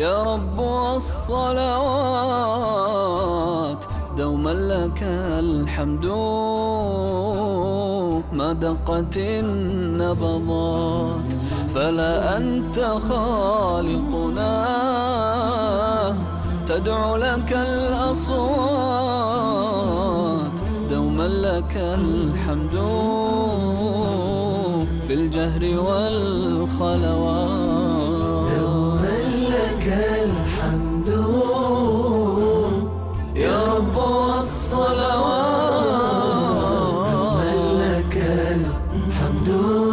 يا رب والصلوات دوما لك الحمد ما دقت النبضات فلا أنت خالقنا تدعو لك الأصوات دوما لك الحمد في الجهر والخلوات دوما لك الحمد يا رب والصلوات لك الحمد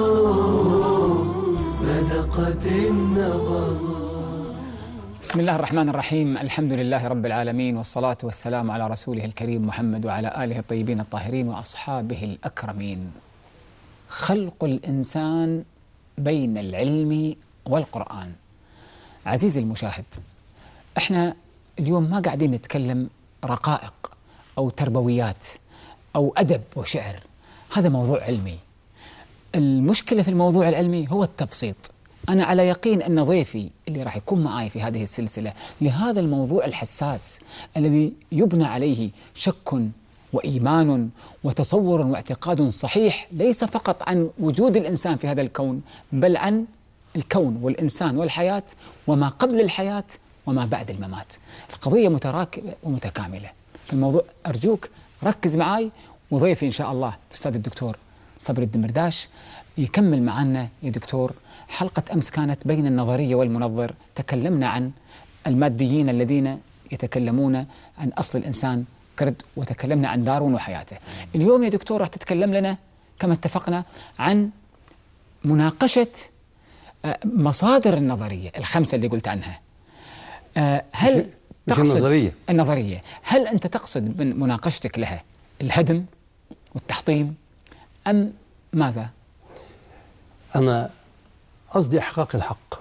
بدقت النبض بسم الله الرحمن الرحيم الحمد لله رب العالمين والصلاة والسلام على رسوله الكريم محمد وعلى آله الطيبين الطاهرين وأصحابه الأكرمين خلق الإنسان بين العلم والقرآن عزيزي المشاهد احنا اليوم ما قاعدين نتكلم رقائق أو تربويات أو أدب وشعر هذا موضوع علمي المشكلة في الموضوع العلمي هو التبسيط أنا على يقين أن ضيفي اللي راح يكون معي في هذه السلسلة لهذا الموضوع الحساس الذي يبنى عليه شك وإيمان وتصور واعتقاد صحيح ليس فقط عن وجود الإنسان في هذا الكون بل عن الكون والإنسان والحياة وما قبل الحياة وما بعد الممات القضية متراكبة ومتكاملة في الموضوع أرجوك ركز معي وضيفي إن شاء الله الأستاذ الدكتور صبري الدمرداش يكمل معنا يا دكتور حلقة أمس كانت بين النظرية والمنظر تكلمنا عن الماديين الذين يتكلمون عن أصل الإنسان قرد وتكلمنا عن داروين وحياته اليوم يا دكتور راح تتكلم لنا كما اتفقنا عن مناقشة آه، مصادر النظرية الخمسة اللي قلت عنها آه، هل مش تقصد النظرية. النظرية هل أنت تقصد من مناقشتك لها الهدم والتحطيم أم ماذا؟ أنا قصدي إحقاق الحق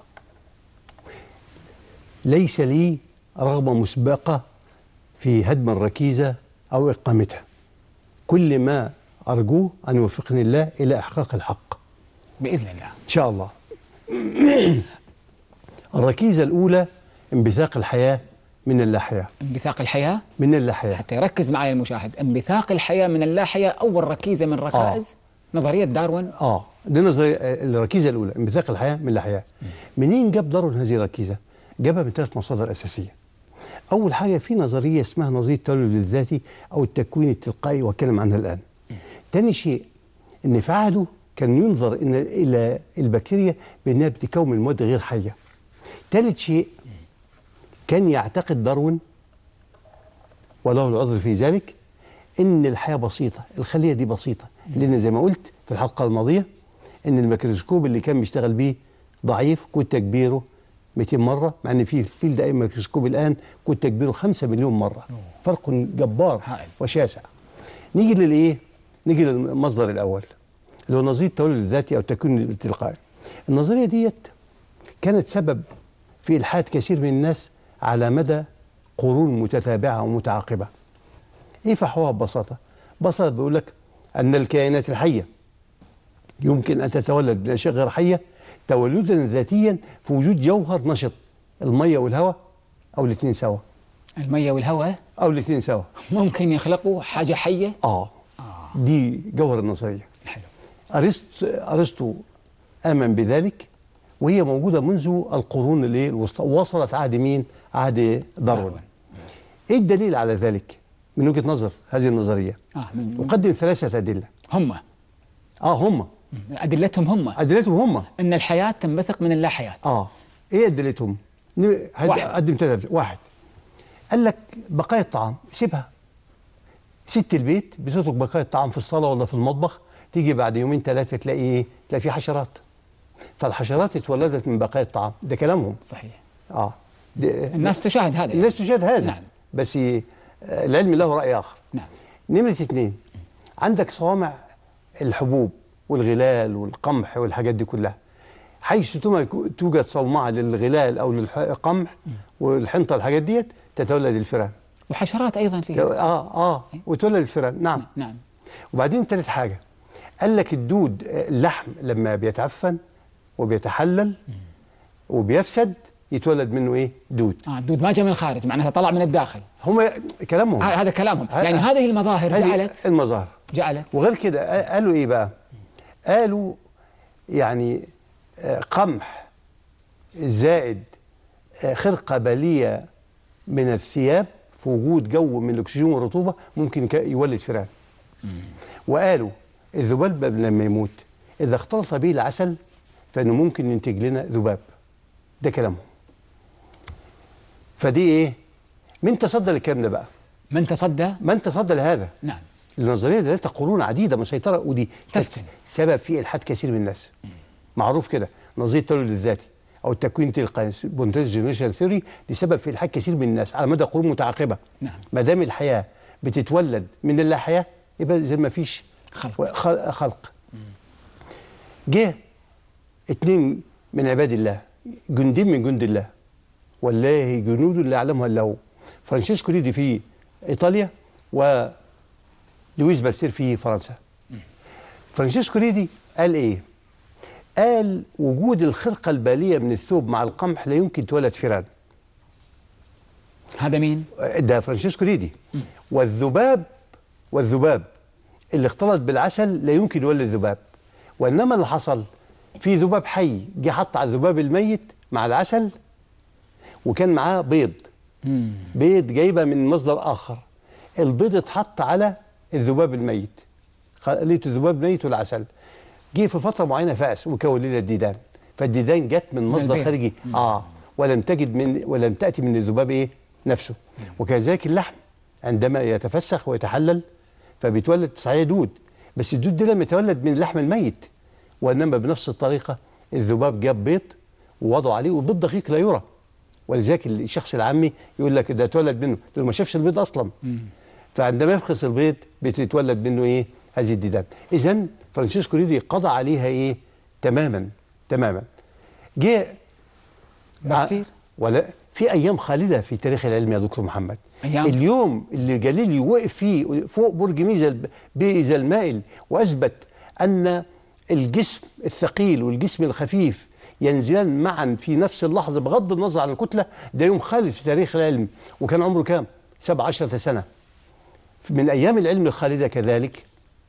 ليس لي رغبة مسبقة في هدم الركيزة أو إقامتها كل ما أرجوه أن يوفقني الله إلى إحقاق الحق بإذن الله إن شاء الله الركيزة الأولى انبثاق الحياة من اللاحياة انبثاق الحياة من اللاحياة حتى يركز معي المشاهد انبثاق الحياة من اللا حياة أول ركيزة من ركائز نظرية داروين اه دي نظرية الركيزة الأولى انبثاق الحياة من اللاحياة منين جاب داروين هذه الركيزة؟ جابها من ثلاث مصادر أساسية أول حاجة في نظرية اسمها نظرية التولد الذاتي أو التكوين التلقائي وأتكلم عنها الآن تاني شيء إن في عهده كان ينظر إن إلى البكتيريا بأنها بتكون من مواد غير حية ثالث شيء كان يعتقد داروين وله العذر في ذلك ان الحياه بسيطه الخليه دي بسيطه لان زي ما قلت في الحلقه الماضيه ان الميكروسكوب اللي كان بيشتغل بيه ضعيف كنت تكبيره 200 مره مع ان في فيلد اي ميكروسكوب الان كنت تكبيره 5 مليون مره فرق جبار هائل. وشاسع نيجي للايه نيجي للمصدر الاول اللي هو نظريه التولد الذاتي او التكوين التلقائي النظريه ديت كانت سبب في الحاد كثير من الناس على مدى قرون متتابعه ومتعاقبه ايه فحوها ببساطه ببساطه بيقول لك ان الكائنات الحيه يمكن ان تتولد من اشياء غير حيه تولدا ذاتيا في وجود جوهر نشط الميه والهواء او الاثنين سوا المية والهواء او الاثنين سوا ممكن يخلقوا حاجة حية اه دي جوهر النظريه حلو ارسط ارسطو امن بذلك وهي موجوده منذ القرون اللي الوسطى وصلت عهد مين؟ عهد داروين ايه الدليل على ذلك؟ من وجهه نظر هذه النظريه آه من أقدم ثلاثة أدلة هم آه هم أدلتهم هم أدلتهم هم أن الحياة تنبثق من اللا حياة آه إيه أدلتهم؟ ن- هد- واحد. أقدم ثلاثة أدلة. واحد قال لك بقايا الطعام سيبها ست البيت بتترك بقايا الطعام في الصالة ولا في المطبخ تيجي بعد يومين ثلاثة تلاقي إيه؟ تلاقي في حشرات فالحشرات اتولدت من بقايا الطعام ده كلامهم صحيح آه ده- الناس تشاهد هذا الناس تشاهد هذا نعم. بس آه، العلم له رأي آخر نعم نمرة اتنين عندك صوامع الحبوب والغلال والقمح والحاجات دي كلها حيث تم- توجد صومعة للغلال أو للقمح والحنطة الحاجات ديت تتولد الفئران وحشرات أيضا فيها اه اه وتولد الفئران نعم نعم وبعدين ثالث حاجة قال لك الدود آه، اللحم لما بيتعفن وبيتحلل وبيفسد يتولد منه ايه دود اه الدود ما جاء من الخارج معناتها طلع من الداخل هم كلامهم ه- هذا كلامهم ه- يعني هذه المظاهر هذه جعلت المظاهر جعلت وغير كده قا- قالوا ايه بقى قالوا يعني آه، قمح زائد آه، خرقة بالية من الثياب في وجود جو من الأكسجين والرطوبة ممكن ك- يولد فئران وقالوا الذباب لما يموت إذا اختلط به العسل فإنه ممكن ينتج لنا ذباب ده كلامهم فدي إيه؟ من تصدى للكلام ده بقى؟ من تصدى من تصدى لهذا؟ نعم النظريه دي لها قرون عديده مسيطره ودي كانت تفتن. سبب في الحاد كثير من الناس معروف كده نظريه التولد الذاتي او التكوين التلقائي سبونتينيوس جنريشن ثيوري دي سبب في الحاد كثير من الناس على مدى قرون متعاقبه نعم. ما دام الحياه بتتولد من اللا حياه يبقى زي ما فيش خلق. خلق, خلق. جه اتنين من عباد الله جندين من جند الله والله جنود لا يعلمها الا هو فرانشيسكو ريدي في ايطاليا و لويس باستير في فرنسا فرانشيسكو ريدي قال ايه قال وجود الخرقة البالية من الثوب مع القمح لا يمكن تولد فيران هذا مين ده فرانشيسكو ريدي والذباب والذباب اللي اختلط بالعسل لا يمكن يولد ذباب وانما اللي حصل في ذباب حي جه حط على الذباب الميت مع العسل وكان معاه بيض مم. بيض جايبه من مصدر اخر البيض اتحط على الذباب الميت خليته الذباب الميت والعسل جه في فتره معينه فأس وكون لنا الديدان فالديدان جت من مصدر البيض. خارجي اه ولم تجد من ولم تاتي من الذباب ايه نفسه وكذلك اللحم عندما يتفسخ ويتحلل فبيتولد صحيح دود بس الدود ده لم يتولد من اللحم الميت وانما بنفس الطريقه الذباب جاب بيض ووضعوا عليه والبيض دقيق لا يرى ولذلك الشخص العامي يقول لك ده اتولد منه لانه ما شافش البيض اصلا فعندما يفقس البيض بتتولد منه ايه هذه الديدان اذا فرانشيسكو ريدي قضى عليها ايه تماما تماما جه باستير ولا في ايام خالده في تاريخ العلم يا دكتور محمد أيام؟ اليوم اللي جاليلي وقف فيه فوق برج ميزا بيزا المائل واثبت ان الجسم الثقيل والجسم الخفيف ينزلان معا في نفس اللحظه بغض النظر عن الكتله ده يوم خالد في تاريخ العلم وكان عمره كام؟ 17 سنه من ايام العلم الخالده كذلك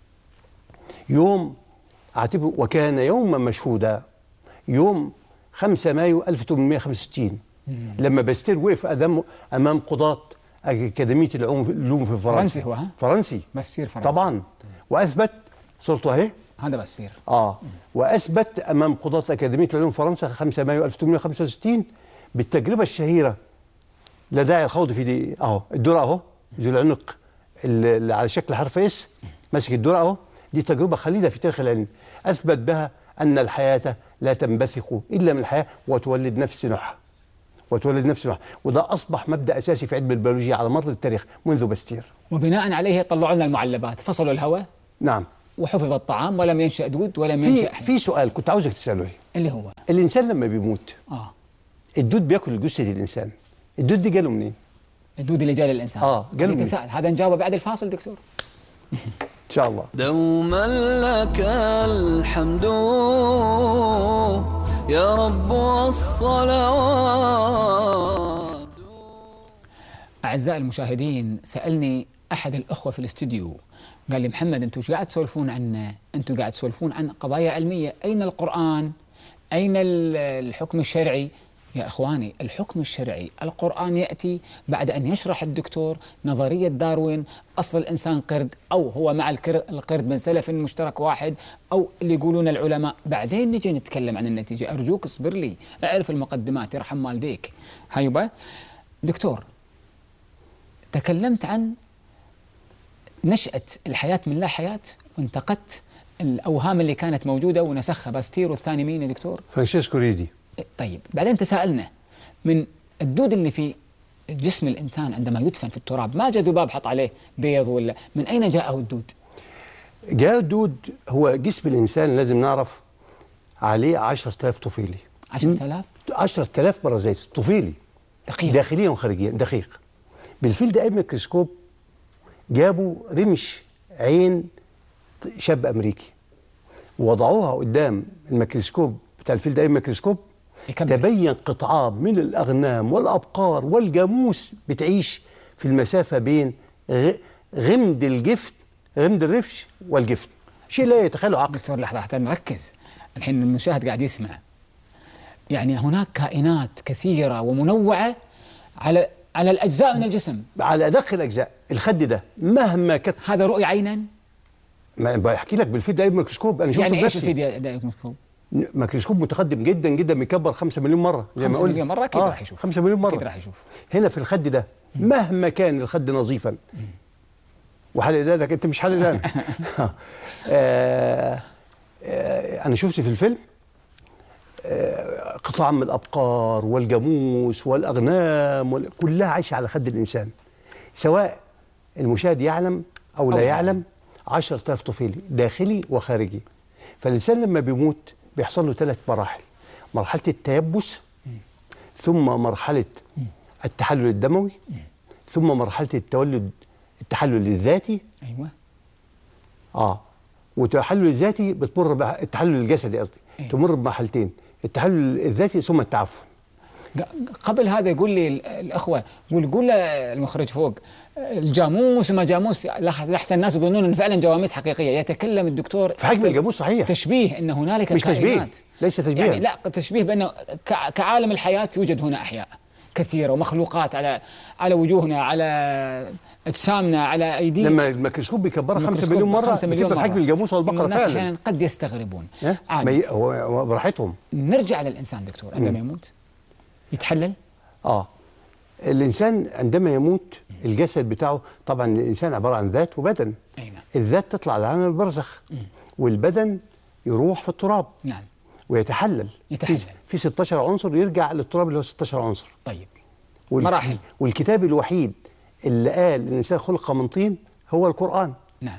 يوم اعتبره وكان يوما مشهودا يوم 5 مايو 1865 لما باستير وقف أمام امام قضاة اكاديميه العلوم العلوم في فرنسا فرنسي هو، ها؟ فرنسي باستير فرنسي طبعا واثبت صورته اهي هذا باستير اه واثبت امام قضاة اكاديميه العلوم في فرنسا 5 مايو 1865 بالتجربه الشهيره لا داعي الخوض في دي اهو الدرع اهو ذو العنق اللي اللي على شكل حرف اس ماسك الدرع اهو دي تجربه خليده في تاريخ العلم اثبت بها ان الحياه لا تنبثق الا من الحياه وتولد نفس نوعها وتولد نفس نوعها وده اصبح مبدا اساسي في علم البيولوجيا على مر التاريخ منذ باستير وبناء عليه طلعوا لنا المعلبات فصلوا الهواء نعم وحفظ الطعام ولم ينشأ دود ولم في ينشأ في سؤال كنت عاوزك تساله لي اللي هو الانسان لما بيموت اه الدود بياكل جثه الانسان الدود دي جاله منين الدود اللي جاء للانسان آه، قالوا لي. تساءل هذا نجاوبه بعد الفاصل دكتور ان شاء الله دوما لك الحمد يا رب والصلوات اعزائي المشاهدين سالني احد الاخوه في الاستديو قال لي محمد انتم ايش قاعد تسولفون عنه؟ انتم قاعد تسولفون عن قضايا علميه، اين القران؟ اين ال- الحكم الشرعي؟ يا اخواني الحكم الشرعي القران ياتي بعد ان يشرح الدكتور نظريه داروين اصل الانسان قرد او هو مع الكر- القرد من سلف مشترك واحد او اللي يقولون العلماء بعدين نجي نتكلم عن النتيجه ارجوك اصبر لي اعرف المقدمات يرحم والديك هايبه دكتور تكلمت عن نشأة الحياة من لا حياة وانتقدت الأوهام اللي كانت موجودة ونسخها باستير والثاني مين يا دكتور؟ فرانشيسكو ريدي طيب بعدين تساءلنا من الدود اللي في جسم الإنسان عندما يدفن في التراب ما جاء ذباب حط عليه بيض ولا من أين جاءه الدود؟ جاء الدود هو جسم الانسان لازم نعرف عليه 10000 طفيلي 10000 10000 برازيت طفيلي دقيق داخليا وخارجيا دقيق بالفيلد اي ميكروسكوب جابوا رمش عين شاب امريكي ووضعوها قدام الميكروسكوب بتاع الفيلد اي ميكروسكوب يكمل. تبين قطعان من الأغنام والأبقار والجاموس بتعيش في المسافة بين غ- غمد الجفن غمد الرفش والجفن شيء لا يتخيله عقل دكتور لحظة حتى نركز الحين المشاهد قاعد يسمع يعني هناك كائنات كثيرة ومنوعة على على الأجزاء من الجسم على أدق الأجزاء الخد ده مهما كانت هذا رؤية عينا ما بحكي لك بالفيد ده ميكروسكوب أنا شفته يعني ايش بنفسي الفيديو ده ميكروسكوب؟ ميكروسكوب متقدم جدا جدا بيكبر 5 مليون مره زي ما 5 قلت مليون مرة أكيد راح يشوف 5 مليون مره أكيد راح يشوف هنا في الخد ده مهما كان الخد نظيفا وحلق دانك انت مش حلق دانك آه، آه، انا شفت في الفيلم آه، قطاع من الابقار والجاموس والاغنام وال- كلها عايشه على خد الانسان سواء المشاهد يعلم او لا أو لا يعلم 10000 طفيلي داخلي وخارجي فالانسان لما بيموت بيحصل له ثلاث مراحل مرحله التيبس ثم مرحله التحلل الدموي ثم مرحله التولد التحلل الذاتي أيوة اه والتحلل الذاتي بتمر بح- التحلل الجسدي قصدي إيه. تمر بمرحلتين التحلل الذاتي ثم التعفن ق- قبل هذا يقول لي ال- الأخوة يقول قول له المخرج فوق الجاموس وما جاموس لح- لحسن الناس يظنون أن فعلا جواميس حقيقية يتكلم الدكتور في حجم الجاموس صحيح تشبيه ان هنالك مش تشبيه، كائنات ليس تشبيها. يعني لا تشبيه بانه كع- كعالم الحياه يوجد هنا احياء كثيره ومخلوقات على على وجوهنا على اجسامنا على ايدينا لما الميكروسكوب بيكبرها 5 الميكروسكوب مليون مره 5 مليون بتبقى في حجم مرة. الجاموس والبقره الناس فعلا احيانا قد يستغربون إيه؟ ما عادي ي- هو هو براحتهم نرجع للانسان دكتور عندما يموت يتحلل اه الانسان عندما يموت الجسد بتاعه طبعا الانسان عباره عن ذات وبدن اي نعم الذات تطلع لعالم البرزخ والبدن يروح في التراب نعم ويتحلل يتحلل. في, في 16 عنصر يرجع للتراب اللي هو 16 عنصر طيب والك- مراحل. والكتاب الوحيد اللي قال ان الانسان خلق من طين هو القران نعم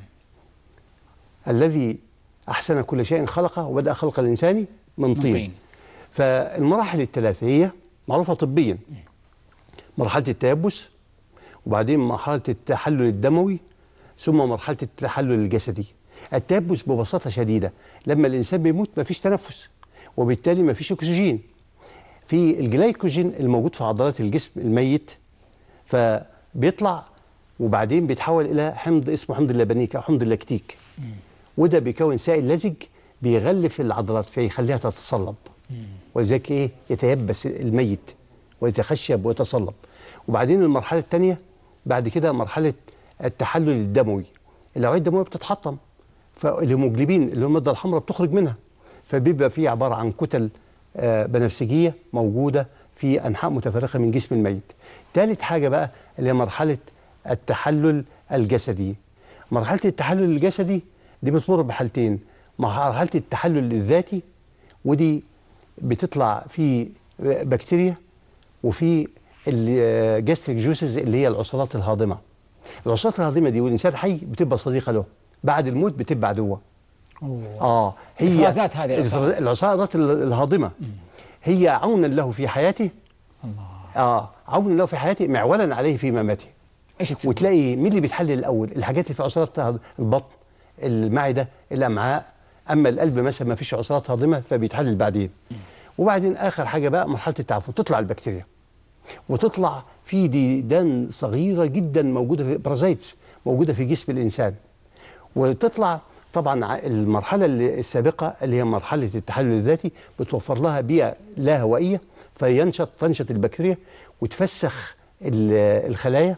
الذي احسن كل شيء خلقه وبدا خلق الانسان من من طين, طين. فالمراحل الثلاثه هي معروفه طبيا مرحله التيبس وبعدين مرحله التحلل الدموي ثم مرحله التحلل الجسدي التيبس ببساطه شديده لما الانسان بيموت مفيش تنفس وبالتالي مفيش اكسجين في الجلايكوجين الموجود في عضلات الجسم الميت فبيطلع وبعدين بيتحول الى حمض اسمه حمض اللبنيك او حمض اللاكتيك وده بيكون سائل لزج بيغلف العضلات فيخليها تتصلب ولذلك ايه يتيبس الميت ويتخشب ويتصلب وبعدين المرحله الثانيه بعد كده مرحله التحلل الدموي الاوعيه الدمويه بتتحطم فالهيموجلوبين اللي هو الماده الحمراء بتخرج منها فبيبقى فيه عباره عن كتل آه، بنفسجيه موجوده في انحاء متفرقه من جسم الميت. ثالث حاجه بقى اللي هي مرحله التحلل الجسدي. مرحله التحلل الجسدي دي بتمر بحالتين، مرحله التحلل الذاتي ودي بتطلع في بكتيريا وفي الجاستريك جوسز اللي هي العصارات الهاضمه. العصارات الهاضمه دي والانسان حي بتبقى صديقه له، بعد الموت بتبقى عدوه. اه هي إفرازات هذه العصارات. العصارات الهاضمه هي عونا له في حياته الله اه عونا له في حياته معولا عليه في مماته ايش تسوي؟ وتلاقي مين اللي بيتحلل الاول الحاجات اللي في عصارات هض- البطن المعده الامعاء اما القلب مثلا ما فيش عصارات هاضمه فبيتحلل بعدين وبعدين اخر حاجه بقى مرحله التعفن تطلع البكتيريا وتطلع في ديدان صغيره جدا موجوده في بارازيتس موجوده في جسم الانسان وتطلع طبعا ع- المرحله اللي- السابقه اللي هي مرحله التحلل الذاتي بتوفر لها بيئه لا هوائيه فينشط تنشط البكتيريا وتفسخ ال- الخلايا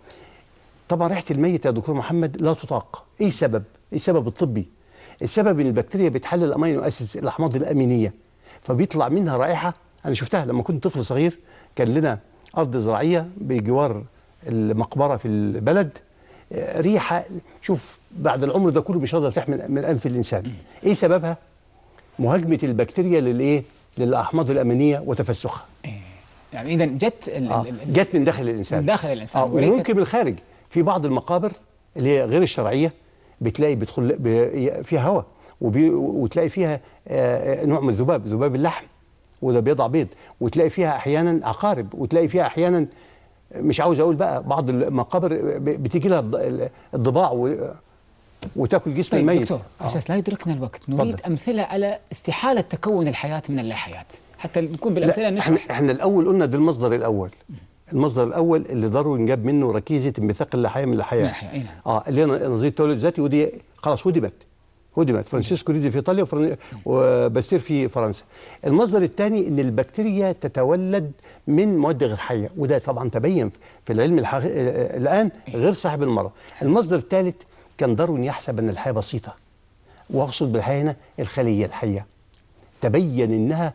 طبعا ريحه الميت يا دكتور محمد لا تطاق ايه السبب ايه السبب الطبي السبب ان البكتيريا بتحلل الامينو اسيدز الاحماض الامينيه فبيطلع منها رائحه انا شفتها لما كنت طفل صغير كان لنا ارض زراعيه بجوار المقبره في البلد آه، ريحه شوف بعد العمر ده كله مش هقدر تحمل من انف الانسان ايه سببها مهاجمه البكتيريا للايه للاحماض الامينيه وتفسخها يعني اذا جت ال- آه. ال- ال- جت من داخل الانسان من داخل الإنسان آه. وليست- وممكن من الخارج في بعض المقابر اللي هي غير الشرعيه بتلاقي بيدخل ب- فيها هواء وبي وتلاقي فيها آه، نوع من الذباب ذباب اللحم وده بيضع بيض وتلاقي فيها احيانا عقارب وتلاقي فيها احيانا مش عاوز اقول بقى بعض المقابر ب- بتيجي لها الض- الضباع و- وتاكل جسم طيب الميت دكتور آه. على اساس لا يدركنا الوقت نريد تفضل. امثله على استحاله تكون الحياه من اللا حياه حتى نكون بالامثله لا احنا نشرح احنا الاول قلنا ده المصدر الاول المصدر الاول اللي داروين جاب منه ركيزه انبثاق اللحايه من اللحيات اللحية، أي نعم. اه اللي هي نظريه التولد الذاتي ودي خلاص هدمت هدمت فرانشيسكو ريدي في ايطاليا وفرن... وباستير في فرنسا المصدر الثاني ان البكتيريا تتولد من مواد غير حيه وده طبعا تبين في العلم الحق... آه، الان غير صاحب المرض المصدر الثالث كان داروين يحسب ان الحياه بسيطه واقصد بالحياه هنا الخليه الحيه تبين انها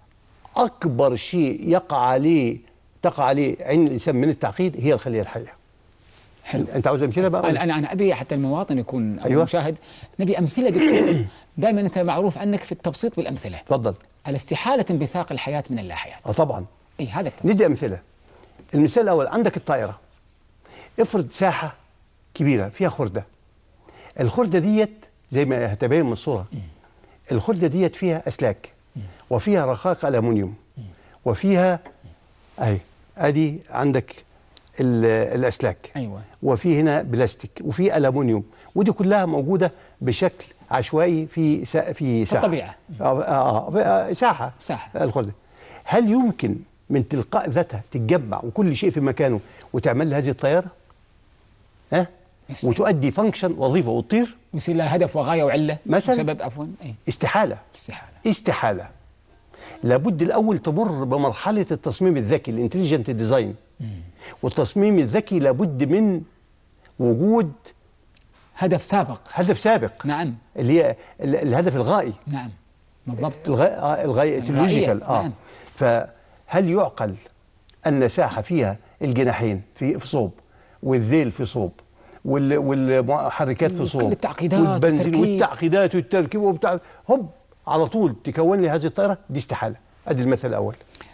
اكبر شيء يقع عليه تقع عليه عين الانسان من التعقيد هي الخليه الحيه حلو انت عاوز امثله بقى انا انا انا ابي حتى المواطن يكون او أيوة. المشاهد نبي امثله دكتور دائما انت معروف عنك في التبسيط بالامثله اتفضل على استحاله انبثاق الحياه من اللاحيات اه طبعا اي هذا التبسيط ندي امثله المثال الاول عندك الطائره افرض ساحه كبيره فيها خرده الخرده ديت زي ما هتبين من الصوره الخرده ديت فيها اسلاك وفيها رقائق الومنيوم وفيها اهي ادي عندك ال- الاسلاك ايوه وفي هنا بلاستيك وفي الومنيوم ودي كلها موجوده بشكل عشوائي في سا في ساحه الطبيعة. آه آه آه ساحه ساحة. الخرده هل يمكن من تلقاء ذاتها تتجمع وكل شيء في مكانه وتعمل لها هذه الطياره؟ ها؟ يستحيل. وتؤدي فانكشن وظيفه وتطير؟ يصير لها هدف وغايه وعله مثلاً. سبب عفوا اي استحاله استحاله استحاله لابد الاول تمر بمرحله التصميم الذكي الانتليجنت ديزاين والتصميم الذكي لابد من وجود هدف سابق هدف سابق نعم اللي هي ال- الهدف الغائي نعم بالضبط الغاية آه الغاية التكنولوجيكال اه نعم. فهل يعقل ان ساحه فيها الجناحين في في صوب والذيل في صوب وال والمحركات في وكل صوب التعقيدات والبنزين والتركيب. والتعقيدات والتركيب وبتاع هوب على طول تكون لي هذه الطائره دي استحاله ادي المثل الاول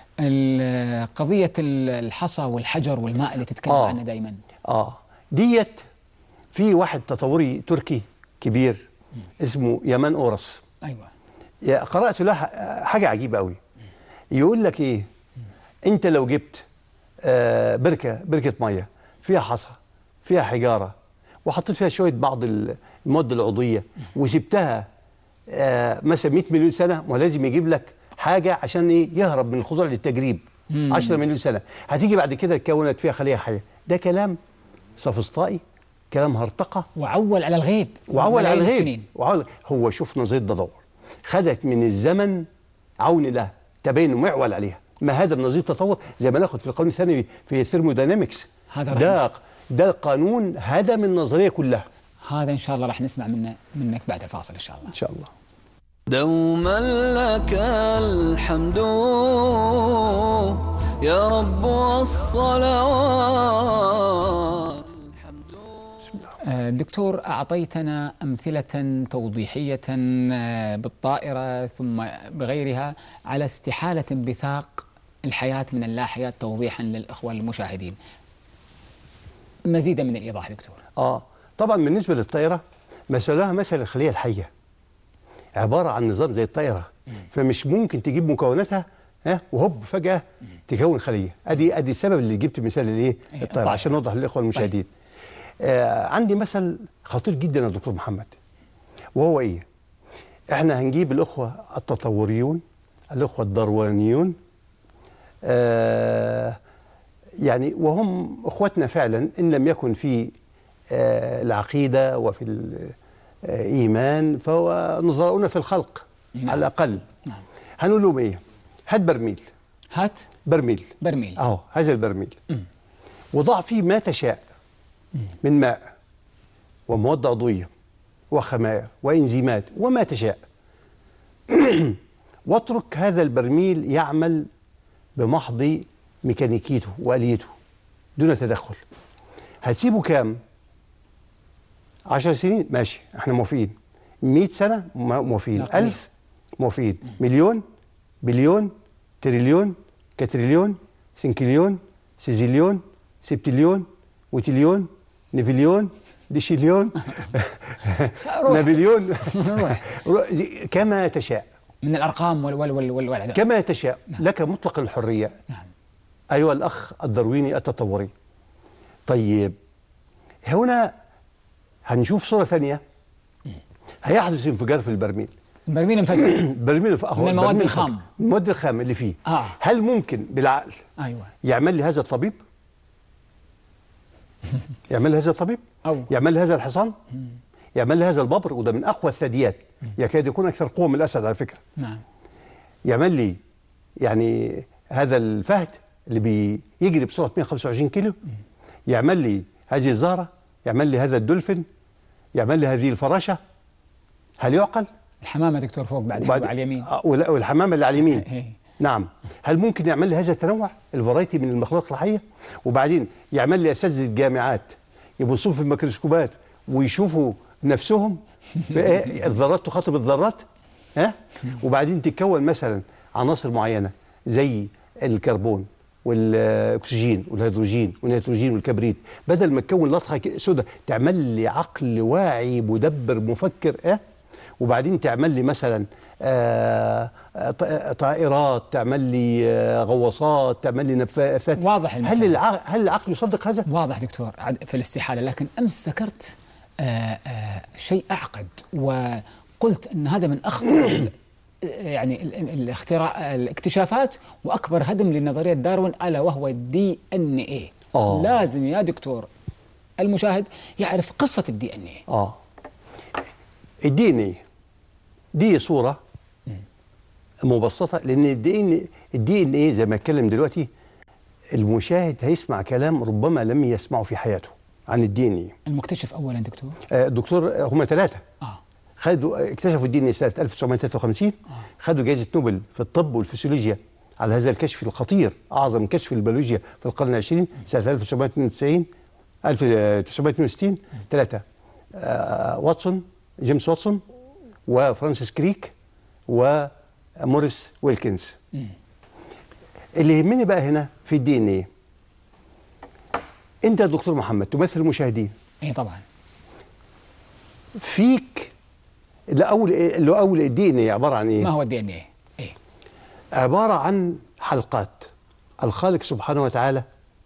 ال- قضيه ال- الحصى والحجر والماء اللي تتكلم آه. عنها دائما اه ديت في واحد تطوري تركي كبير اسمه يمان اورس ايوه يا- قرأت له ح- حاجة عجيبة قوي يقول لك إيه أنت لو جبت آه، بركة بركة مية فيها حصى فيها حجارة وحطيت فيها شوية بعض ال- المواد العضوية وسبتها آه، مثلا 100 مليون سنة ما لازم يجيب لك حاجة عشان إيه يهرب من الخضوع للتجريب 10 مليون سنة هتيجي بعد كده اتكونت فيها خلية حية ده كلام سفسطائي كلام هرطقة وعول على الغيب وعول على ملايين الغيب السنين وعول هو شوف نظريه تدور خدت من الزمن عون لها تبين ومعول عليها ما هذا من نظريه التطور زي ما ناخد في القانون الثانوي في الثيرموداينامكس هذا ده ده قانون هدم النظريه كلها هذا ان شاء الله راح نسمع منه منك بعد الفاصل ان شاء الله ان شاء الله دوما لك الحمد يا رب والصلوات بسم الله آه، دكتور أعطيتنا أمثلة توضيحية آه، بالطائرة ثم بغيرها على استحالة انبثاق الحياة من اللاحيات توضيحا للإخوة المشاهدين مزيدا من الإيضاح دكتور اه طبعا بالنسبه للطائره مثلها مثل الخليه الحيه عباره عن نظام زي الطائره فمش ممكن تجيب مكوناتها ها وهوب فجاه تكون خليه ادي ادي السبب اللي جبت مثال الايه أي، الطائره الطائرة. عشان نوضح للاخوه المشاهدين آه عندي مثل خطير جدا يا دكتور محمد وهو ايه احنا هنجيب الاخوه التطوريون الاخوه الدروانيون آه يعني وهم اخوتنا فعلا ان لم يكن في آه العقيده وفي الايمان فهو نظراؤنا في الخلق نعم. على الاقل نعم. هنقول لهم ايه هات برميل هات برميل برميل اهو هذا البرميل وضع فيه ما تشاء من ماء ومواد عضويه وخمائر وانزيمات وما تشاء واترك هذا البرميل يعمل بمحض ميكانيكيته واليته دون تدخل هتسيبه كام عشر سنين ماشي احنا موافقين مئة سنة م- موافقين لا، قليل. ألف موافقين مليون بليون تريليون كتريليون سنكليون سيزيليون سبتليون وتليون نيفليون ديشيليون روح. نابليون روح. روح. زي- كما تشاء من الأرقام وال وال وال وال والأعداد. كما تشاء لك مطلق الحرية نعم أيها الأخ الدرويني التطوري طيب هنا هنشوف صورة ثانية هيحدث انفجار في البرميل برميل انفجر برميل الف- أهو من المواد برميل الخام. الفجر. المواد الخام اللي فيه آه. هل ممكن بالعقل ايوه يعمل لي هذا الطبيب يعمل لي هذا الطبيب أو. يعمل لي هذا الحصان يعمل لي هذا الببر وده من اقوى الثدييات يكاد يكون اكثر قوه من الاسد على فكره نعم يعمل لي يعني هذا الفهد اللي بيجري بسرعه 125 كيلو يعمل لي هذه الزهره يعمل لي هذا الدولفين يعمل لي هذه الفراشه هل يعقل؟ الحمامه دكتور فوق بعد وبعد- على اليمين آه، ولا- والحمامه اللي على اليمين إيه. نعم هل ممكن يعمل لي هذا التنوع الفرايتي من المخلوقات الحيه وبعدين يعمل لي اساتذه الجامعات يبصوا في الميكروسكوبات ويشوفوا نفسهم في إيه؟ الذرات تخاطب الذرات ها وبعدين تتكون مثلا عناصر معينه زي الكربون والاكسجين والهيدروجين والنيتروجين والكبريت بدل ما تكون لطخه كده سوداء تعمل لي عقل واعي مدبر مفكر اه وبعدين تعمل لي مثلا آه، آه، ط- آه، طائرات تعمل لي آه، غواصات تعمل لي نفاثات واضح المثال. هل العقل هل العقل يصدق هذا؟ واضح دكتور عد- في الاستحاله لكن امس ذكرت آه، آه، شيء اعقد وقلت ان هذا من اخطر ال- يعني ال- ال- الاختراع الاكتشافات واكبر هدم لنظريه داروين الا وهو الدي ان اي آه. لازم يا دكتور المشاهد يعرف قصه الدي ان اي اه الدي ان ايه دي صوره مبسطه لان الدي ان الدي ان ايه زي ما اتكلم دلوقتي المشاهد هيسمع كلام ربما لم يسمعه في حياته عن الدي ان ايه المكتشف اولا دكتور آه، الدكتور هم ثلاثه اه خدوا اكتشفوا الدي ان ايه سنه 1953 خدوا جائزه نوبل في الطب والفسيولوجيا على هذا الكشف الخطير اعظم كشف في البيولوجيا في القرن العشرين سنه 1992 1962 ثلاثه آه، واتسون جيمس واتسون وفرانسيس كريك وموريس ويلكنز اللي يهمني بقى هنا في الدي ان ايه انت يا دكتور محمد تمثل المشاهدين اي طبعا فيك الاول الاول الدي ان ايه عباره عن ايه؟ ما هو الدي ان اي اي عباره عن حلقات الخالق سبحانه وتعالى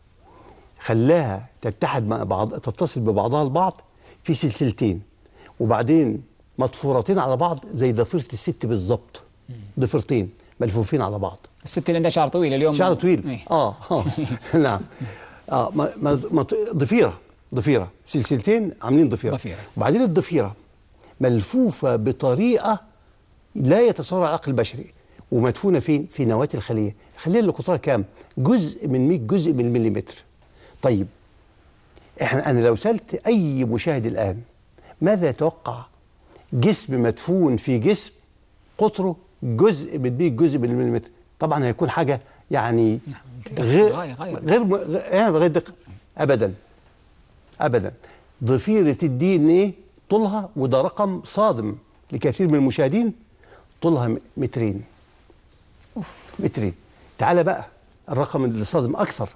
خلاها تتحد مع بعض تتصل ببعضها البعض في سلسلتين وبعدين مطفورتين على بعض زي ضفيره الست بالظبط ضفيرتين ملفوفين على بعض الست اللي عندها شعر طويل اليوم شعر طويل إيه. اه اه نعم اه ما ما ما ضفيره ضفيره سلسلتين عاملين ضفيره ضفيرة. وبعدين الضفيره ملفوفه بطريقه لا يتصور العقل البشري ومدفونه فين؟ في نواه الخليه، الخليه اللي قطرها كام؟ جزء من 100 جزء من المليمتر. طيب احنا انا لو سالت اي مشاهد الان ماذا يتوقع جسم مدفون في جسم قطره جزء من 100 جزء من المليمتر طبعا هيكون حاجه يعني بدقة غير غاية- غاية. غير م- غ- يعني غير دقيق ابدا ابدا ضفيره الدي ان ايه طولها وده رقم صادم لكثير من المشاهدين طولها م- مترين اوف مترين تعال بقى الرقم اللي صادم اكثر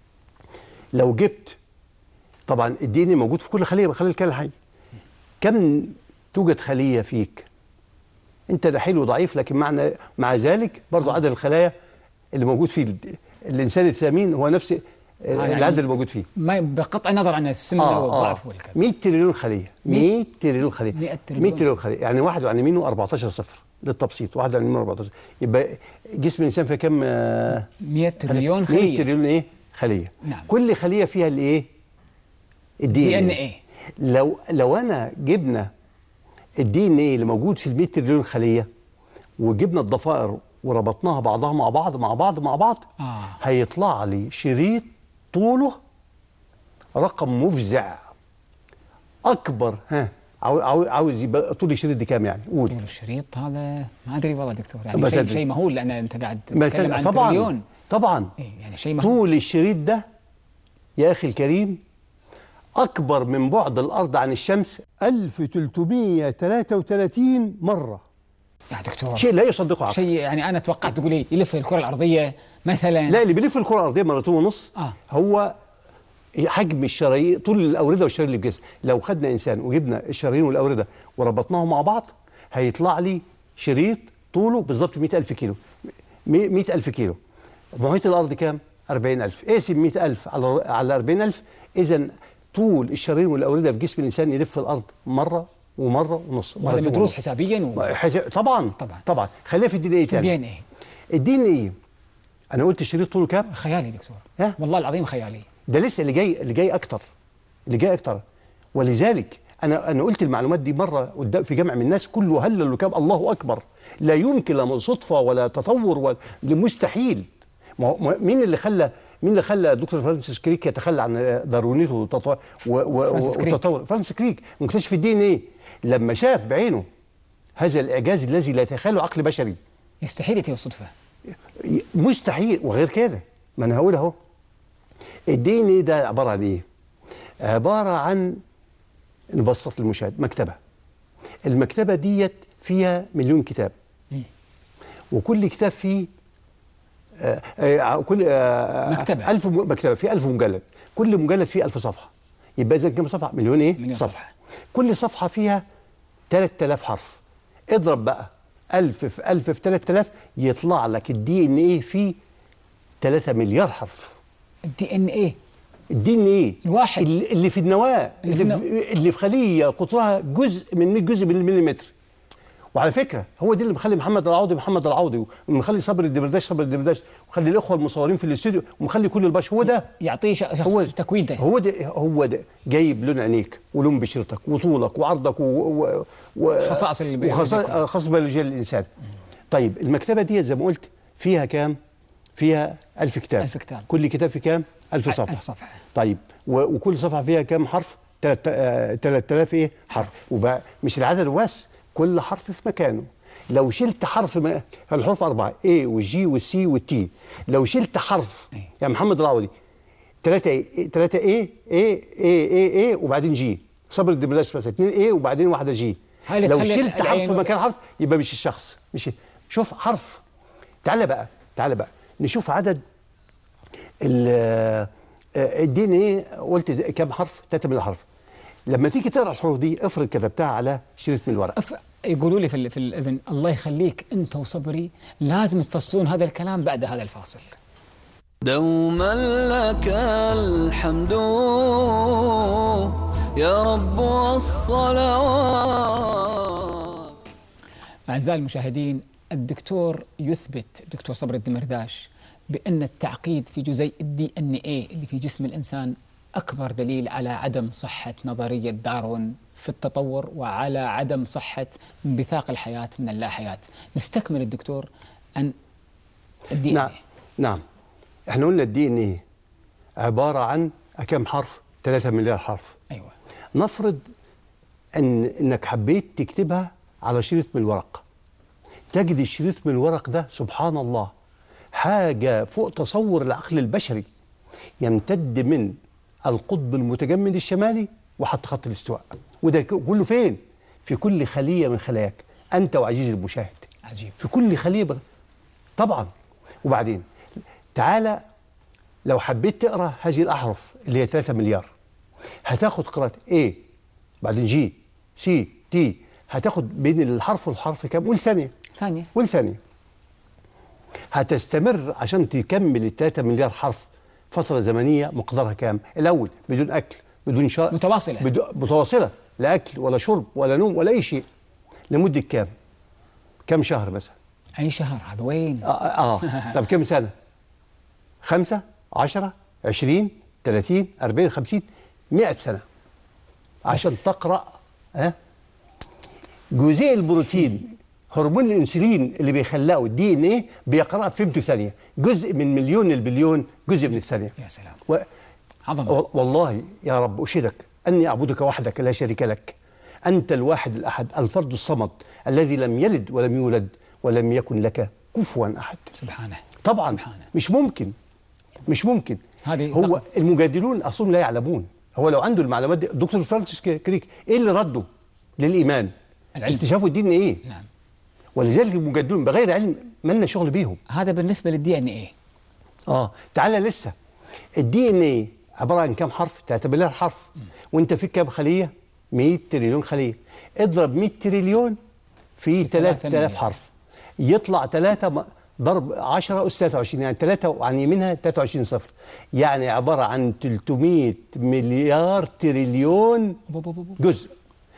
لو جبت طبعا الدي ان ايه موجود في كل خليه من خلايا الكائن الحي كم توجد خليه فيك انت ده حلو ضعيف لكن معنى مع ذلك برضو عدد الخلايا اللي موجود في ال- الانسان الثمين هو نفس يعني العدد اللي موجود فيه ما بقطع النظر عن السمنه والضعف والكذب 100 تريليون خليه 100 تريليون خليه 100 100 تريليون. تريليون خليه يعني واحد عن يمينه 14 صفر للتبسيط واحد عن يمينه 14 يبقى جسم الانسان فيه كم آه، 100 تريليون 100 خليه تريليون ايه خليه نعم. كل خليه فيها الايه الدي دي ان ان ايه لو لو انا جبنا الدي ان ايه اللي موجود في ال 100 تريليون خليه وجبنا الضفائر وربطناها بعضها مع بعض مع بعض مع بعض آه. هيطلع لي شريط طوله رقم مفزع اكبر ها عاو- عاو- عاوز يبقى طول الشريط دي كام يعني قول طول الشريط هذا ما ادري والله دكتور ما يعني شيء تدري. شيء مهول لان انت قاعد ما تتكلم كان- عن طبعا تريليون طبعا إيه يعني شيء مهول طول الشريط ده يا اخي الكريم اكبر من بعد الارض عن الشمس 1333 مره يا دكتور شيء لا يصدقه عقل شيء يعني انا توقعت تقول لي يلف الكره الارضيه مثلا لا اللي بيلف الكره الارضيه مرتين ونص آه. هو حجم الشرايين طول الاورده والشرايين اللي في الجسم لو خدنا انسان وجبنا الشرايين والاورده وربطناهم مع بعض هيطلع لي شريط طوله بالظبط 100000 كيلو 100000 كيلو محيط الارض كام 40000 اقسم 100000 على على 40000 اذا طول الشرايين والاورده في جسم الانسان يلف الارض مره ومره ونص وهذا مرتين مدروس ونص. حسابيا و... حاجة طبعا طبعاً. طبعا خليها في الدي ان ايه في الدي تاني ان ايه الدي ان ايه انا قلت الشريط طوله كام خيالي دكتور ها؟ والله العظيم خيالي ده لسه اللي جاي اللي جاي اكتر اللي جاي اكتر ولذلك انا انا قلت المعلومات دي مره قدام في جمع من الناس كله هلل وكاب الله اكبر لا يمكن لا من صدفه ولا تطور ولا مستحيل ما هو- ما- مين اللي خلى مين اللي خلى دكتور فرانسيس كريك يتخلى عن داروينيته والتطو- و- و- فرانسيس كريك. والتطور فرانسيس كريك مكتشف الدي ان ايه لما شاف بعينه هذا الاعجاز الذي لا يتخيله عقل بشري يستحيل يتي الصدفه مستحيل وغير كده ما انا هقول اهو الدي ان ايه ده عباره عن ايه؟ عباره عن نبسط للمشاهد مكتبه المكتبه ديت فيها مليون كتاب وكل كتاب فيه آه آه كل آه مكتبة. ألف م- مكتبه فيه ألف مجلد كل مجلد فيه ألف صفحه يبقى اذا كم صفحه مليون ايه مليون صفحة. كل صفحه فيها 3000 حرف اضرب بقى 1000 في 1000 في 3000 يطلع لك الدي ان ايه فيه 3 مليار حرف الدي ان ايه الدي ان ايه الواحد. اللي اللي في النواه اللي في اللي في, اللي في خليه قطرها جزء من 100 جزء من المليمتر وعلى فكره هو دي اللي مخلي محمد العوضي محمد العوضي ومخلي صبري الدمرداش صبري الدمرداش ومخلي الاخوه المصورين في الاستوديو ومخلي كل البشر هو ده يعطيه ش- شخص هو تكوين ده هو ده هو ده جايب لون عينيك ولون بشرتك وطولك وعرضك و, و, و خصائص اللي بي- وخصائص بيكون. خاص بيولوجيه للانسان طيب المكتبه دي زي ما قلت فيها كام فيها ألف كتاب ألف كتاب. كل كتاب فيه كام ألف أ- صفحه ألف صفحة. طيب و- وكل صفحه فيها كام حرف 3000 ايه حرف وبقى مش العدد بس كل حرف في مكانه لو شلت حرف ما الحروف أربعة A والجي والسي والتي لو شلت حرف أي. يا محمد العوضي ثلاثة ايه ثلاثة ايه ايه ايه ايه ايه وبعدين جي صبر الدبلاش مثلا اثنين ايه وبعدين واحدة جي هاي اللي لو تخلي شلت حرف العين- مكان حرف يبقى مش الشخص مش شوف حرف تعالى بقى تعالى بقى نشوف عدد الدي ان ايه قلت كام حرف 3 من الحرف لما تيجي تقرا الحروف دي افرض كتبتها على شريط من الورق أف... يقولوا لي في, ال... في الاذن الله يخليك انت وصبري لازم تفصلون هذا الكلام بعد هذا الفاصل دوما لك الحمد يا رب والصلوات أعزائي المشاهدين الدكتور يثبت دكتور صبري الدمرداش بأن التعقيد في جزيء الدي ان ايه اللي في جسم الإنسان أكبر دليل على عدم صحة نظرية داروين في التطور وعلى عدم صحة انبثاق الحياة من اللا حياة نستكمل الدكتور عن الدي ان نعم نعم احنا قلنا الدي ان ايه عباره عن كم حرف 3 مليار حرف أيوة نفرض ان انك حبيت تكتبها على شريط من الورق تجد الشريط من الورق ده سبحان الله حاجه فوق تصور العقل البشري يمتد من القطب المتجمد الشمالي وحتى خط الاستواء وده ك- كله فين في كل خليه من خلاياك انت وعزيزي المشاهد عجيب في كل خليه بر... طبعا وبعدين تعالى لو حبيت تقرا هذه الاحرف اللي هي 3 مليار هتاخد قراءه A بعدين جي سي تي هتاخد بين الحرف والحرف كام قول ثانيه ثانية قول ثانيه هتستمر عشان تكمل ال 3 مليار حرف فتره زمنيه مقدارها كام الاول بدون اكل بدون شرب متواصلة. بدون متواصله لا اكل ولا شرب ولا نوم ولا اي شيء لمده كام كام شهر مثلا أي شهر هذا وين اه, آه. طب كم سنة؟ خمسة عشرة عشرين ثلاثين أربعين خمسين مئة سنة عشان بس. تقرأ ها جزيء البروتين هرمون الانسولين اللي بيخلقه الدي ان ايه بيقرأ في فيمتو ثانية جزء من مليون البليون جزء من الثانية يا سلام و... عظمة و- والله يا رب أشهدك أني أعبدك وحدك لا شريك لك أنت الواحد الأحد الفرد الصمد الذي لم يلد ولم يولد ولم يكن لك كفوا أحد سبحانه طبعا سبحانه مش ممكن مش ممكن هذه هو لقب. المجادلون اصلا لا يعلمون هو لو عنده المعلومات دي دكتور فرانسيس كريك ايه اللي رده للايمان العلم. اكتشافه الدين ايه نعم ولذلك المجادلون بغير علم مالنا شغل بيهم هذا بالنسبة للدي ان ايه اه تعالى لسه الدي ان ايه عباره عن كام حرف 3 مليار حرف وانت فيك كام خليه 100 تريليون خليه اضرب 100 تريليون في في ثلاثة 3000 مليار. حرف يطلع 3 ضرب 10 اس 23 يعني 3 وعن يمينها 23 صفر يعني عباره عن 300 مليار تريليون بو بو بو بو. جزء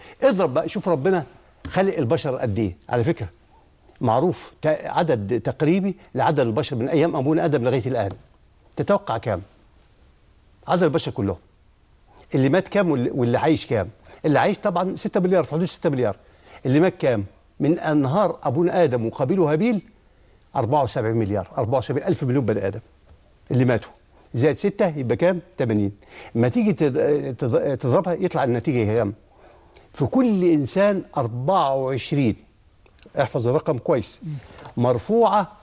اضرب بقى شوف ربنا خلق البشر قد ايه على فكره معروف ت- عدد تقريبي لعدد البشر من ايام ابونا ادم لغايه الان تتوقع كام عدد البشر كلهم اللي مات كام واللي, واللي عايش كام اللي عايش طبعا 6 مليار في حدود 6 مليار اللي مات كام من انهار ابونا ادم وقابيل وهابيل 74 مليار 74 الف مليون بني ادم اللي ماتوا زائد 6 يبقى كام 80 لما تيجي تض- تض- تضربها يطلع النتيجه كام في كل انسان 24 احفظ الرقم كويس مرفوعه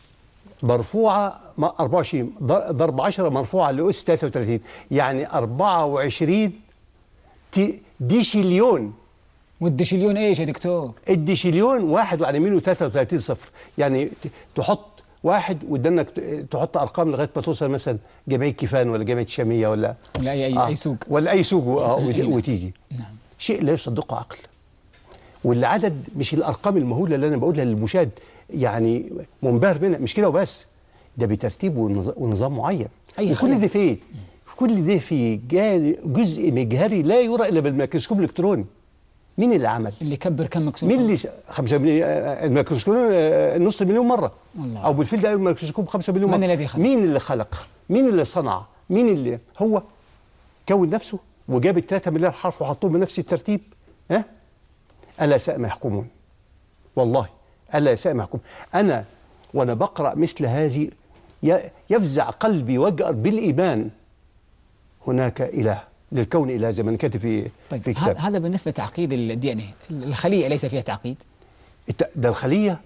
مرفوعه م- 24 ض- ضرب 10 مرفوعه لاس 33 يعني 24 تي- ديشيليون والدشليون ايش يا دكتور؟ الديشيليون واحد وعلى يمينه 33 صفر يعني ت- تحط واحد وقدامك ت- تحط ارقام لغايه ما توصل مثلا جمعيه كيفان ولا جمعيه الشاميه ولا ولا اي اي, آه. أي سوق ولا اي سوق اه وت- أي نعم. وتيجي نعم شيء لا يصدقه عقل والعدد مش الارقام المهوله اللي انا بقولها للمشاهد يعني منبهر منها مش كده وبس ده بترتيب ونظ- ونظام معين أي وكل خلل. ده فين كل ده في جا- جزء مجهري لا يرى الا بالميكروسكوب الالكتروني مين اللي عمل اللي كبر كم مكسور مين اللي س- خمسة مليون الميكروسكوب آه، نص مليون مرة والله. أو بالفيل ده الميكروسكوب خمسة مليون من مرة الذي خلق؟ مين اللي خلق مين اللي صنع مين اللي هو كون نفسه وجاب الثلاثة مليار حرف وحطهم بنفس الترتيب ها ألا ساء ما يحكمون والله ألا ساء ما يحكمون أنا وأنا بقرأ مثل هذه ي- يفزع قلبي ويجأر بالإيمان هناك إله للكون إله زي ما أنا كاتب في طيب في ه- كتاب هذا بالنسبه لتعقيد الدي ان اي الخليه ليس فيها تعقيد الت- ده الخلية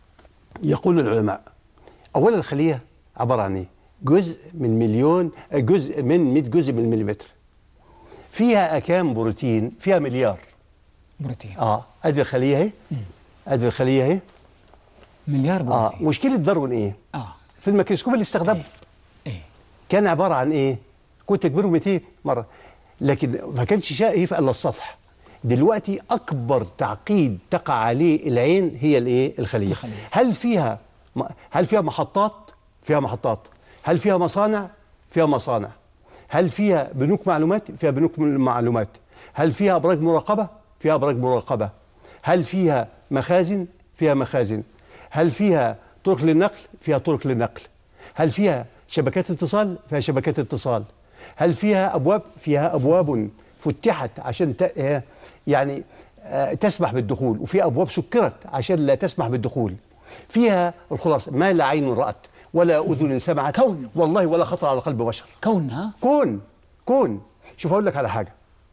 يقول العلماء أولا الخلية عبارة عن إيه؟ جزء من مليون جزء من 100 جزء من المليمتر فيها كام بروتين؟ فيها مليار بروتين اه ادي الخلية اهي ادي الخلية اهي مليار اه بروتين مشكلة داروين ايه؟ اه في الميكروسكوب اللي استخدمه ايه كان عبارة عن ايه؟ كنت كبيره 200 مرة لكن ما كانش شايف الا السطح دلوقتي اكبر تعقيد تقع عليه العين هي الايه؟ الخلية. الخلية. هل فيها م- هل فيها محطات؟ فيها محطات. هل فيها مصانع؟ فيها مصانع. هل فيها بنوك معلومات؟ فيها بنوك معلومات. هل فيها ابراج مراقبة؟ فيها ابراج مراقبة. هل فيها مخازن؟ فيها مخازن. هل فيها طرق للنقل؟ فيها طرق للنقل. هل فيها شبكات اتصال؟ فيها شبكات اتصال. هل فيها ابواب؟ فيها ابواب فتحت عشان ت... آه، يعني آه، تسمح بالدخول وفي ابواب سكرت عشان لا تسمح بالدخول. فيها الخلاصه ما لا عين رات ولا اذن سمعت كون. والله ولا خطر على قلب بشر. كون ها كون كون شوف اقول لك على حاجه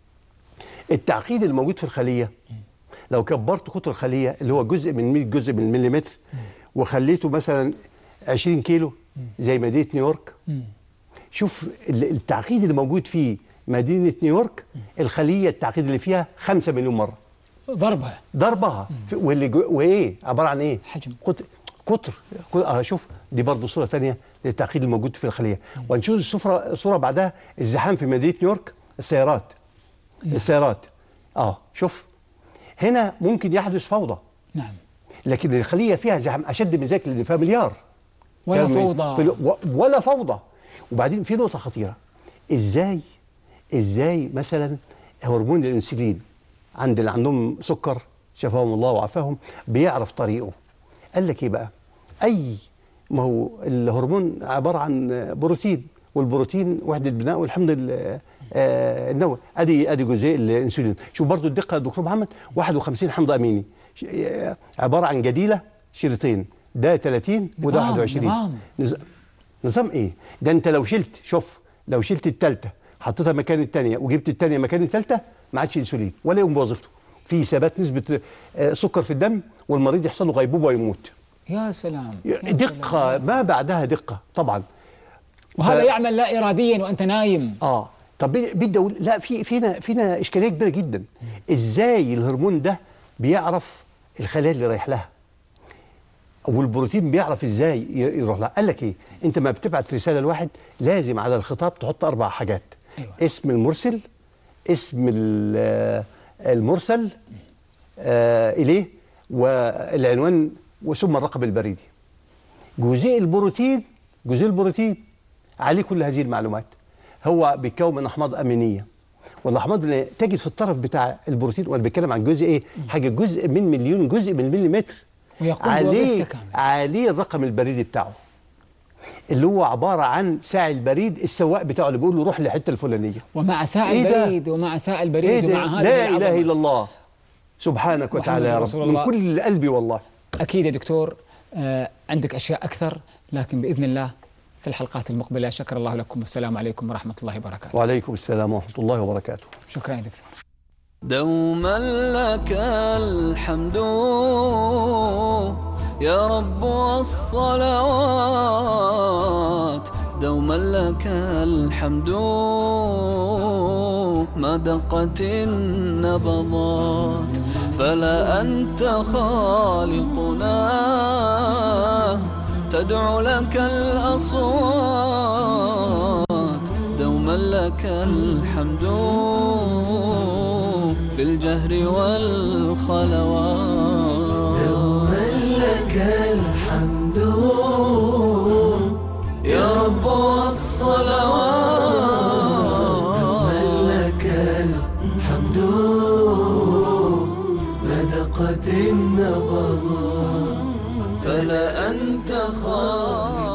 التعقيد الموجود في الخليه لو كبرت قطر الخليه اللي هو جزء من 100 جزء من المليمتر وخليته مثلا 20 كيلو زي مدينه نيويورك شوف ال- التعقيد اللي موجود في مدينه نيويورك الخليه التعقيد اللي فيها 5 مليون مره ضربها ضربها في- واللي جو وايه عباره عن ايه حجم. قطر قطر قطر- اه شوف دي برضه صوره ثانيه للتعقيد الموجود في الخليه ونشوف الصوره صوره بعدها الزحام في مدينه نيويورك السيارات السيارات اه شوف هنا ممكن يحدث فوضى نعم لكن الخليه فيها زحام اشد من ذلك لان فيها مليار ولا فاهم؟ فوضى في ال- و- ولا فوضى وبعدين في نقطه خطيره ازاي ازاي مثلا هرمون الانسولين عند اللي عندهم سكر شفاهم الله وعافاهم بيعرف طريقه قال لك ايه بقى اي ما هو الهرمون عباره عن بروتين والبروتين وحده بناء والحمض ال- آه، النووي ادي ادي جزيء الانسولين شوف برضو الدقه يا دكتور محمد 51 حمض اميني ش- آه، عباره عن جديله شريطين ده 30 وده نظام، 21 نظام. نظام نظام ايه ده انت لو شلت شوف لو شلت الثالثه حطيتها مكان الثانيه وجبت الثانيه مكان الثالثه ما عادش انسولين ولا يقوم بوظيفته في ثبات نسبه آه، سكر في الدم والمريض يحصل له غيبوبه ويموت يا سلام يا دقه سلام. ما بعدها دقه طبعا وهذا ف- يعمل لا اراديا وانت نايم اه طب بدي بدي اقول لا في فينا فينا اشكاليه كبيره جدا ازاي الهرمون ده بيعرف الخلايا اللي رايح لها والبروتين بيعرف ازاي ي- يروح لها قال لك ايه انت ما بتبعت رساله لواحد لازم على الخطاب تحط اربع حاجات أيوة. اسم المرسل اسم ال- آه، المرسل آه اليه والعنوان وثم الرقم البريدي جزيء البروتين جزيء البروتين عليه كل هذه المعلومات هو بيتكون من احماض امينيه والاحماض اللي تجد في الطرف بتاع البروتين وانا بتكلم عن جزء ايه حاجه جزء من مليون جزء من مليمتر ويقوم عليه بوظيفته كاملة. عليه الرقم البريدي بتاعه اللي هو عباره عن ساعي البريد السواق بتاعه اللي بيقول له روح للحته الفلانيه ومع ساعي إيه ده؟ البريد ومع ساعي ايه البريد ده ومع هذه لا العظمة. اله الا الله سبحانك وتعالى يا رسول رب الله. من كل قلبي والله أكيد يا دكتور آه، عندك أشياء أكثر لكن بإذن الله في الحلقات المقبلة شكر الله لكم والسلام عليكم ورحمة الله وبركاته وعليكم السلام ورحمه الله وبركاته شكرا يا دكتور دوما لك الحمد يا رب والصلوات دوما لك الحمد ما دقت النبضات فلا أنت خالقنا تدعو لك الأصوات دوما لك الحمد في الجهر والخلوات دوما لك الحمد يا رب والصلوات لك الحمد مدقت النبض فلا أنت خالق